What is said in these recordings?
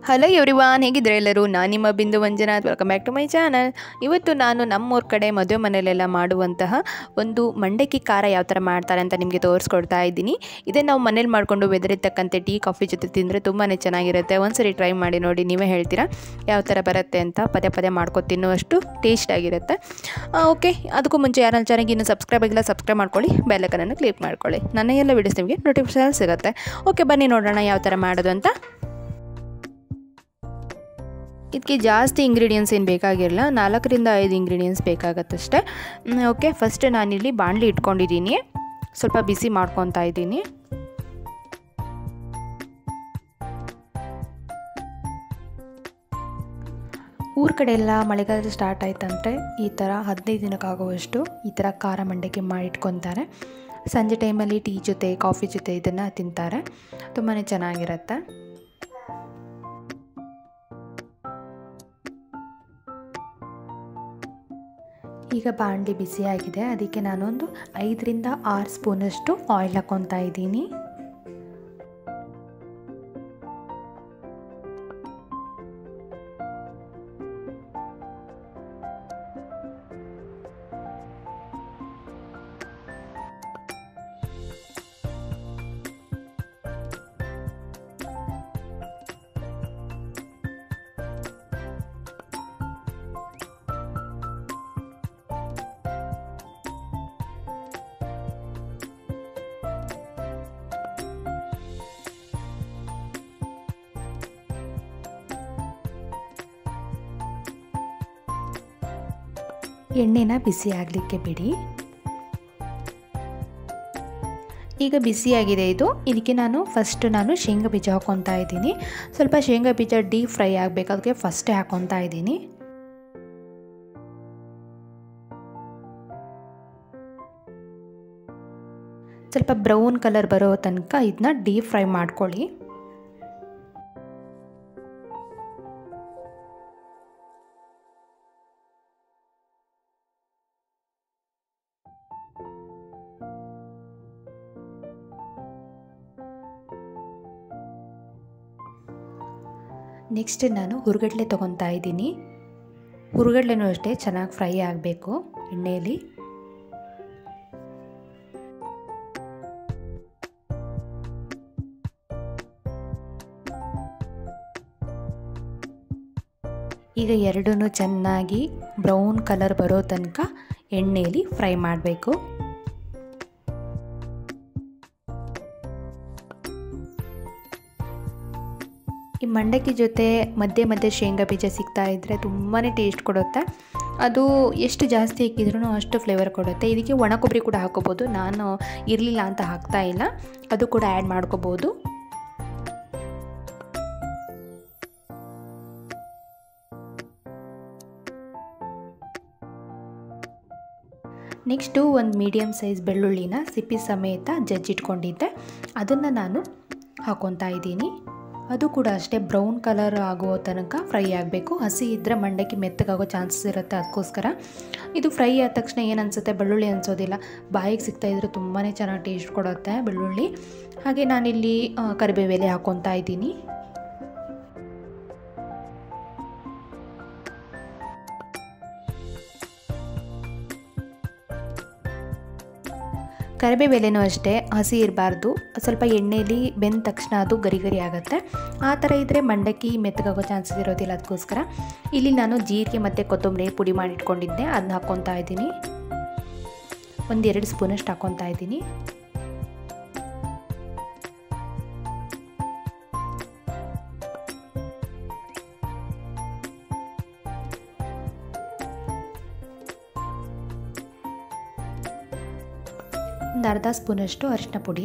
hello everyone ಹೇಗಿದ್ರೆ ಎಲ್ಲರೂ ನಾನು ನಿಮ್ಮ Bindu Manjunath welcome back to my channel ಇವತ್ತು ನಾನು ನಮ್ಮೂರ ಕಡೆ ಮದುವೆ ಮನೆಯಲ್ಲೆಲ್ಲ ಮಾಡುವಂತಹ ಒಂದು ಮಂಡಕ್ಕಿ ಖಾರ ಯಾವ ಥರ ಮಾಡ್ತಾರೆ ಅಂತ ನಿಮಗೆ ತೋರಿಸ್ಕೊಡ್ತಾ ಇದ್ದೀನಿ ಇದನ್ನು ನಾವು ಮನೇಲಿ ಮಾಡಿಕೊಂಡು ಬೆದರಿತಕ್ಕಂತೆ ಟೀ ಕಾಫಿ ಜೊತೆ ತಿಂದರೆ ತುಂಬಾ ಚೆನ್ನಾಗಿರುತ್ತೆ ಒಂದ್ಸರಿ ಟ್ರೈ ಮಾಡಿ ನೋಡಿ ನೀವೇ ಹೇಳ್ತೀರಾ ಯಾವ ಥರ ಬರುತ್ತೆ ಅಂತ ಪದೇ ಪದೇ ಮಾಡ್ಕೊ ತಿನ್ನುವಷ್ಟು ಟೇಸ್ಟ್ ಆಗಿರುತ್ತೆ ಓಕೆ ಅದಕ್ಕೂ ಮುಂಚೆ ಯಾರು ಚೆನ್ನಾಗಿ ಇನ್ನೂ ಸಬ್ಸ್ಕ್ರೈಬ್ ಆಗಿಲ್ಲ ಸಬ್ಸ್ಕ್ರೈಬ್ ಮಾಡ್ಕೊಳ್ಳಿ ಬೆಲ್ಲಕನನ್ನು ಕ್ಲಿಕ್ ಮಾಡ್ಕೊಳ್ಳಿ ನನ್ನ ಎಲ್ಲ ವೀಡಿಯೋಸ್ ನಿಮಗೆ ನೋಟಿಫಿಕೇಶನ್ ಸಿಗುತ್ತೆ ಓಕೆ ಬನ್ನಿ ನೋಡೋಣ ಯಾವ ಥರ ಮಾಡೋದು ಅಂತ ಇದಕ್ಕೆ ಜಾಸ್ತಿ ಇಂಗ್ರೀಡಿಯೆಂಟ್ಸ್ ಏನು ಬೇಕಾಗಿರಲ್ಲ ನಾಲ್ಕರಿಂದ ಐದು ಇಂಗ್ರೀಡಿಯೆಂಟ್ಸ್ ಬೇಕಾಗತ್ತಷ್ಟೇ ಓಕೆ ಫಸ್ಟ್ ನಾನಿಲ್ಲಿ ಬಾಣಲಿ ಇಟ್ಕೊಂಡಿದ್ದೀನಿ ಸ್ವಲ್ಪ ಬಿಸಿ ಮಾಡ್ಕೊತಾ ಇದ್ದೀನಿ ಊರ ಕಡೆ ಎಲ್ಲ ಮಳೆಗಾಲ ಸ್ಟಾರ್ಟ್ ಆಯ್ತಂದರೆ ಈ ಥರ ಹದಿನೈದು ದಿನಕ್ಕಾಗುವಷ್ಟು ಈ ಥರ ಖಾರ ಮಂಡಕ್ಕಿ ಮಾಡಿಟ್ಕೊತಾರೆ ಸಂಜೆ ಟೈಮಲ್ಲಿ ಟೀ ಜೊತೆ ಕಾಫಿ ಜೊತೆ ಇದನ್ನು ತಿಂತಾರೆ ತುಂಬಾ ಚೆನ್ನಾಗಿರುತ್ತೆ ಈಗ ಬಾಣಲಿ ಬಿಸಿಯಾಗಿದೆ ಅದಕ್ಕೆ ನಾನೊಂದು ಐದರಿಂದ ಆರು ಸ್ಪೂನಷ್ಟು ಆಯಿಲ್ ಹಾಕ್ಕೊತಾ ಇದ್ದೀನಿ ಎಣ್ಣೆನ ಬಿಸಿ ಆಗಲಿಕ್ಕೆ ಬಿಡಿ ಈಗ ಬಿಸಿಯಾಗಿದೆ ಇದು ಇದಕ್ಕೆ ನಾನು ಫಸ್ಟ್ ನಾನು ಶೇಂಗಾ ಬೀಜ ಹಾಕ್ಕೊತಾ ಇದ್ದೀನಿ ಸ್ವಲ್ಪ ಶೇಂಗಾ ಬೀಜ ಡೀಪ್ ಫ್ರೈ ಆಗಬೇಕು ಅದಕ್ಕೆ ಫಸ್ಟೇ ಹಾಕ್ಕೊತಾ ಇದ್ದೀನಿ ಸ್ವಲ್ಪ ಬ್ರೌನ್ ಕಲರ್ ಬರೋ ತನಕ ಇದನ್ನ ಡೀಪ್ ಫ್ರೈ ಮಾಡ್ಕೊಳ್ಳಿ ನೆಕ್ಸ್ಟ್ ನಾನು ಹುರುಗಡ್ಲೆ ತೊಗೊತಾ ಇದ್ದೀನಿ ಹುರುಗಡ್ಲೆನೂ ಅಷ್ಟೇ ಚೆನ್ನಾಗಿ ಫ್ರೈ ಆಗಬೇಕು ಎಣ್ಣೆಯಲ್ಲಿ ಈಗ ಎರಡೂ ಚೆನ್ನಾಗಿ ಬ್ರೌನ್ ಕಲರ್ ಬರೋ ತನಕ ಎಣ್ಣೆಯಲ್ಲಿ ಫ್ರೈ ಮಾಡಬೇಕು ಈ ಮಂಡಕ್ಕಿ ಜೊತೆ ಮಧ್ಯೆ ಮಧ್ಯೆ ಶೇಂಗಾ ಬೀಜ ಸಿಗ್ತಾ ಇದ್ದರೆ ತುಂಬಾ ಟೇಸ್ಟ್ ಕೊಡುತ್ತೆ ಅದು ಎಷ್ಟು ಜಾಸ್ತಿ ಹಾಕಿದ್ರೂ ಅಷ್ಟು ಫ್ಲೇವರ್ ಕೊಡುತ್ತೆ ಇದಕ್ಕೆ ಒಣ ಕೊಬ್ಬರಿ ಕೂಡ ಹಾಕೋಬೋದು ನಾನು ಇರಲಿಲ್ಲ ಅಂತ ಹಾಕ್ತಾ ಇಲ್ಲ ಅದು ಕೂಡ ಆ್ಯಡ್ ಮಾಡ್ಕೋಬೋದು ನೆಕ್ಸ್ಟು ಒಂದು ಮೀಡಿಯಮ್ ಸೈಜ್ ಬೆಳ್ಳುಳ್ಳಿನ ಸಿಪ್ಪಿ ಸಮೇತ ಜಜ್ಜಿಟ್ಕೊಂಡಿದ್ದೆ ಅದನ್ನು ನಾನು ಹಾಕ್ಕೊತಾ ಇದ್ದೀನಿ ಅದು ಕೂಡ ಅಷ್ಟೇ ಬ್ರೌನ್ ಕಲರ್ ಆಗೋ ತನಕ ಫ್ರೈ ಆಗಬೇಕು ಹಸಿ ಇದ್ದರೆ ಮಂಡಕ್ಕಿ ಮೆತ್ತಗಾಗೋ ಚಾನ್ಸಸ್ ಇರುತ್ತೆ ಅದಕ್ಕೋಸ್ಕರ ಇದು ಫ್ರೈ ಆದ ತಕ್ಷಣ ಏನು ಅನಿಸುತ್ತೆ ಬೆಳ್ಳುಳ್ಳಿ ಅನಿಸೋದಿಲ್ಲ ಬಾಯಿಗೆ ಸಿಗ್ತಾ ಇದ್ರೆ ತುಂಬಾ ಚೆನ್ನಾಗಿ ಟೇಸ್ಟ್ ಕೊಡುತ್ತೆ ಬೆಳ್ಳುಳ್ಳಿ ಹಾಗೆ ನಾನಿಲ್ಲಿ ಕರಿಬೇವು ಎಲೆ ಹಾಕ್ಕೊತಾ ಇದ್ದೀನಿ ಕರಿಬೇವು ಎಲೆನೂ ಅಷ್ಟೇ ಹಸಿ ಇರಬಾರ್ದು ಸ್ವಲ್ಪ ಎಣ್ಣೆಯಲ್ಲಿ ಬೆಂದ ತಕ್ಷಣ ಅದು ಗರಿ ಗರಿ ಆಗುತ್ತೆ ಆ ಥರ ಇದ್ದರೆ ಮಂಡಕ್ಕಿ ಮೆತ್ತಗಾಗೋ ಚಾನ್ಸಸ್ ಇರೋದಿಲ್ಲ ಅದಕ್ಕೋಸ್ಕರ ಇಲ್ಲಿ ನಾನು ಜೀರಿಗೆ ಮತ್ತು ಕೊತ್ತಂಬರಿ ಪುಡಿ ಮಾಡಿಟ್ಕೊಂಡಿದ್ದೆ ಅದನ್ನ ಹಾಕ್ಕೊತಾ ಇದ್ದೀನಿ ಒಂದೆರಡು ಸ್ಪೂನಷ್ಟು ಹಾಕ್ಕೊತಾ ಇದ್ದೀನಿ ಒಂದು ಅರ್ಧ ಸ್ಪೂನಷ್ಟು ಅರಿಶಿನ ಪುಡಿ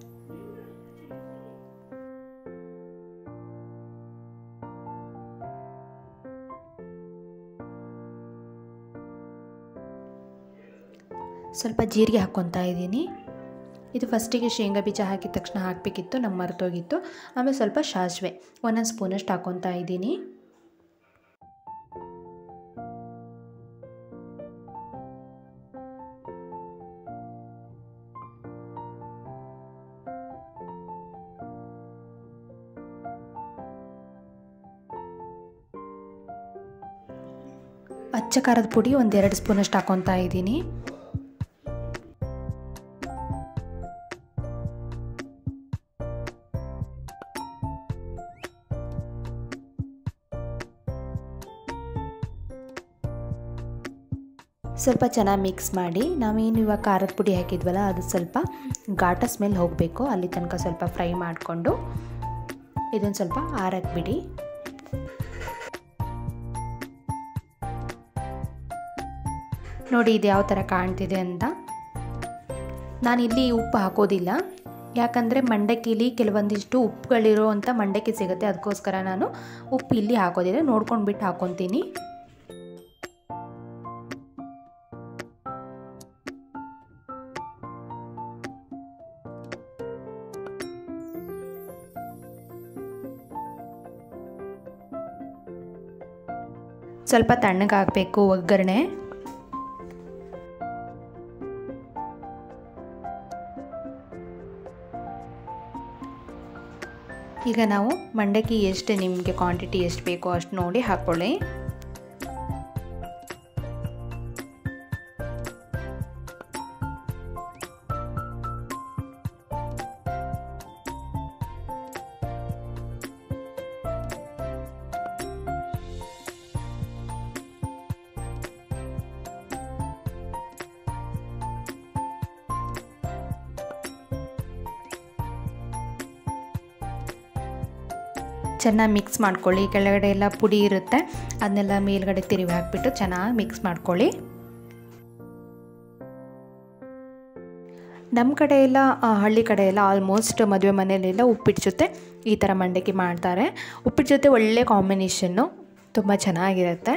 ಸ್ವಲ್ಪ ಜೀರಿಗೆ ಹಾಕ್ಕೊತಾ ಇದ್ದೀನಿ ಇದು ಫಸ್ಟಿಗೆ ಶೇಂಗಾ ಬೀಜ ಹಾಕಿದ ತಕ್ಷಣ ಹಾಕಬೇಕಿತ್ತು ನಮ್ಮ ಮರೆತೋಗಿತ್ತು ಆಮೇಲೆ ಸ್ವಲ್ಪ ಸಾಸಿವೆ ಒಂದೊಂದು ಸ್ಪೂನಷ್ಟು ಹಾಕ್ಕೊತಾ ಇದ್ದೀನಿ ಅಚ್ಚ ಖಾರದ ಪುಡಿ ಒಂದೆರಡು ಸ್ಪೂನಷ್ಟು ಹಾಕೊತಾ ಇದ್ದೀನಿ ಸ್ವಲ್ಪ ಚೆನ್ನಾಗಿ ಮಿಕ್ಸ್ ಮಾಡಿ ನಾವೇನು ಇವಾಗ ಖಾರದ ಪುಡಿ ಹಾಕಿದ್ವಲ್ಲ ಅದು ಸ್ವಲ್ಪ ಘಾಟ ಸ್ಮೆಲ್ ಹೋಗಬೇಕು ಅಲ್ಲಿ ತನಕ ಸ್ವಲ್ಪ ಫ್ರೈ ಮಾಡಿಕೊಂಡು ಇದನ್ನು ಸ್ವಲ್ಪ ಆರಕ್ಕೆ ಬಿಡಿ ನೋಡಿ ಇದು ಯಾವ ಥರ ಕಾಣ್ತಿದೆ ಅಂತ ನಾನಿಲ್ಲಿ ಉಪ್ಪು ಹಾಕೋದಿಲ್ಲ ಯಾಕಂದರೆ ಮಂಡಕ್ಕಿಲಿ ಕೆಲವೊಂದಿಷ್ಟು ಉಪ್ಪುಗಳಿರೋ ಅಂಥ ಮಂಡಕ್ಕಿ ಸಿಗುತ್ತೆ ಅದಕ್ಕೋಸ್ಕರ ನಾನು ಉಪ್ಪು ಇಲ್ಲಿ ಹಾಕೋದಿಲ್ಲ ನೋಡ್ಕೊಂಡು ಬಿಟ್ಟು ಹಾಕೊತೀನಿ ಸ್ವಲ್ಪ ತಣ್ಣಗಾಗಬೇಕು ಒಗ್ಗರಣೆ ಈಗ ನಾವು ಮಂಡಕ್ಕಿ ಎಷ್ಟು ನಿಮಗೆ ಕ್ವಾಂಟಿಟಿ ಎಷ್ಟು ಬೇಕೋ ಅಷ್ಟು ನೋಡಿ ಹಾಕ್ಕೊಳ್ಳಿ ಚೆನ್ನಾಗಿ ಮಿಕ್ಸ್ ಮಾಡ್ಕೊಳ್ಳಿ ಕೆಳಗಡೆ ಎಲ್ಲ ಪುಡಿ ಇರುತ್ತೆ ಅದನ್ನೆಲ್ಲ ಮೇಲ್ಗಡೆ ತಿರುವಿ ಹಾಕ್ಬಿಟ್ಟು ಚೆನ್ನಾಗಿ ಮಿಕ್ಸ್ ಮಾಡ್ಕೊಳ್ಳಿ ನಮ್ಮ ಕಡೆ ಎಲ್ಲ ಹಳ್ಳಿ ಕಡೆ ಎಲ್ಲ ಆಲ್ಮೋಸ್ಟ್ ಮದುವೆ ಮನೆಯಲ್ಲೆಲ್ಲ ಉಪ್ಪಿಟ್ಟು ಜೊತೆ ಈ ಥರ ಮಂಡಕ್ಕಿ ಮಾಡ್ತಾರೆ ಉಪ್ಪಿಟ್ಟು ಜೊತೆ ಒಳ್ಳೆ ಕಾಂಬಿನೇಷನ್ನು ತುಂಬ ಚೆನ್ನಾಗಿರುತ್ತೆ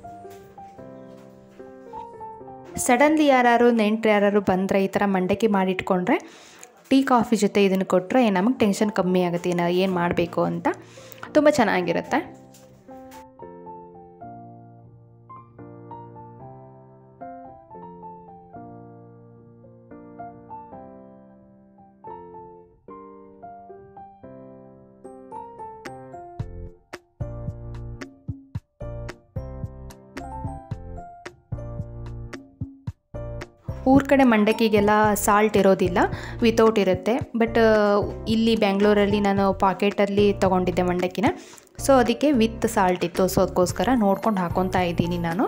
ಸಡನ್ಲಿ ಯಾರು ನೆಂಟ್ರು ಯಾರು ಬಂದರೆ ಈ ಥರ ಮಂಡಕ್ಕಿ ಮಾಡಿಟ್ಕೊಂಡ್ರೆ ಟೀ ಕಾಫಿ ಜೊತೆ ಇದನ್ನು ಕೊಟ್ಟರೆ ನಮಗೆ ಟೆನ್ಷನ್ ಕಮ್ಮಿ ಆಗುತ್ತೆ ನಾವು ಏನು ಮಾಡಬೇಕು ಅಂತ ತುಂಬ ಚೆನ್ನಾಗಿರುತ್ತೆ ಊರ ಕಡೆ ಮಂಡಕ್ಕಿಗೆಲ್ಲ ಸಾಲ್ಟ್ ಇರೋದಿಲ್ಲ ವಿತೌಟ್ ಇರುತ್ತೆ ಬಟ್ ಇಲ್ಲಿ ಬ್ಯಾಂಗ್ಳೂರಲ್ಲಿ ನಾನು ಪಾಕೆಟಲ್ಲಿ ತೊಗೊಂಡಿದ್ದೆ ಮಂಡಕ್ಕಿನ ಸೊ ಅದಕ್ಕೆ ವಿತ್ ಸಾಲ್ಟ್ ಇತ್ತು ಸೊ ಅದಕ್ಕೋಸ್ಕರ ನೋಡ್ಕೊಂಡು ಹಾಕೊತಾ ಇದ್ದೀನಿ ನಾನು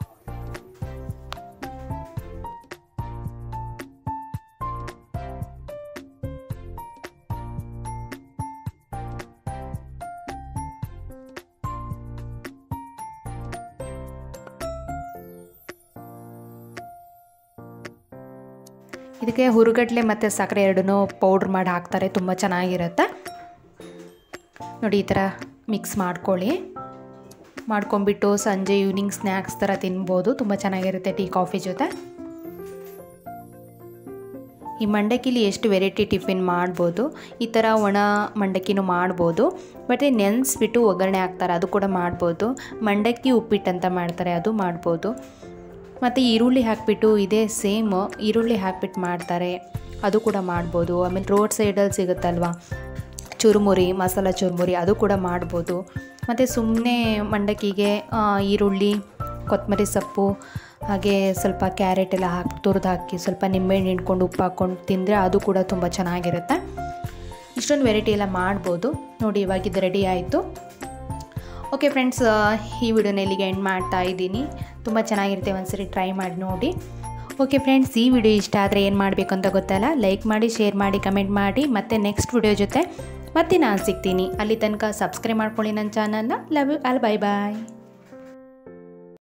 ಇದಕ್ಕೆ ಹುರುಗಡ್ಲೆ ಮತ್ತು ಸಕ್ಕರೆ ಎರಡನ್ನೂ ಪೌಡ್ರ್ ಮಾಡಿ ಹಾಕ್ತಾರೆ ತುಂಬ ಚೆನ್ನಾಗಿರುತ್ತೆ ನೋಡಿ ಈ ಥರ ಮಿಕ್ಸ್ ಮಾಡ್ಕೊಳ್ಳಿ ಮಾಡ್ಕೊಂಬಿಟ್ಟು ಸಂಜೆ ಈವ್ನಿಂಗ್ ಸ್ನ್ಯಾಕ್ಸ್ ಥರ ತಿನ್ಬೋದು ತುಂಬ ಚೆನ್ನಾಗಿರುತ್ತೆ ಟೀ ಕಾಫಿ ಜೊತೆ ಈ ಮಂಡಕ್ಕಿಲಿ ಎಷ್ಟು ವೆರೈಟಿ ಟಿಫಿನ್ ಮಾಡ್ಬೋದು ಈ ಥರ ಒಣ ಮಂಡಕ್ಕಿನೂ ಮಾಡ್ಬೋದು ಮತ್ತು ನೆನೆಸ್ಬಿಟ್ಟು ಒಗ್ಗರಣೆ ಹಾಕ್ತಾರೆ ಅದು ಕೂಡ ಮಾಡ್ಬೋದು ಮಂಡಕ್ಕಿ ಉಪ್ಪಿಟ್ಟು ಅಂತ ಮಾಡ್ತಾರೆ ಅದು ಮಾಡ್ಬೋದು ಮತ್ತು ಈರುಳ್ಳಿ ಹಾಕಿಬಿಟ್ಟು ಇದೇ ಸೇಮ್ ಈರುಳ್ಳಿ ಹಾಕ್ಬಿಟ್ಟು ಮಾಡ್ತಾರೆ ಅದು ಕೂಡ ಮಾಡ್ಬೋದು ಆಮೇಲೆ ರೋಡ್ ಸೈಡಲ್ಲಿ ಸಿಗುತ್ತಲ್ವ ಚುರುಮುರಿ ಮಸಾಲ ಚುರುಮುರಿ ಅದು ಕೂಡ ಮಾಡ್ಬೋದು ಮತ್ತು ಸುಮ್ಮನೆ ಮಂಡಕ್ಕಿಗೆ ಈರುಳ್ಳಿ ಕೊತ್ತಂಬರಿ ಸೊಪ್ಪು ಹಾಗೆ ಸ್ವಲ್ಪ ಕ್ಯಾರೆಟ್ ಎಲ್ಲ ಹಾಕಿ ತುರಿದು ಹಾಕಿ ಸ್ವಲ್ಪ ನಿಂಬೆಹಣ್ಣು ಹಿಂಡ್ಕೊಂಡು ಉಪ್ಪು ಹಾಕ್ಕೊಂಡು ತಿಂದರೆ ಅದು ಕೂಡ ತುಂಬ ಚೆನ್ನಾಗಿರುತ್ತೆ ಇಷ್ಟೊಂದು ವೆರೈಟಿ ಎಲ್ಲ ಮಾಡ್ಬೋದು ನೋಡಿ ಇವಾಗ ಇದು ರೆಡಿ ಆಯಿತು ಓಕೆ ಫ್ರೆಂಡ್ಸ್ ಈ ವಿಡಿಯೋನ ಇಲ್ಲಿಗೆ ಎಂಡ್ ಮಾಡ್ತಾ ಇದ್ದೀನಿ ತುಂಬ ಚೆನ್ನಾಗಿರುತ್ತೆ ಒಂದ್ಸರಿ ಟ್ರೈ ಮಾಡಿ ನೋಡಿ ಓಕೆ ಫ್ರೆಂಡ್ಸ್ ಈ ವಿಡಿಯೋ ಇಷ್ಟ ಆದರೆ ಏನು ಮಾಡಬೇಕು ಅಂತ ಗೊತ್ತಲ್ಲ ಲೈಕ್ ಮಾಡಿ ಶೇರ್ ಮಾಡಿ ಕಮೆಂಟ್ ಮಾಡಿ ಮತ್ತು ನೆಕ್ಸ್ಟ್ ವಿಡಿಯೋ ಜೊತೆ ಮತ್ತೆ ನಾನು ಸಿಗ್ತೀನಿ ಅಲ್ಲಿ ತನಕ ಸಬ್ಸ್ಕ್ರೈಬ್ ಮಾಡ್ಕೊಳ್ಳಿ ನನ್ನ ಚಾನಲ್ನ love you all bye bye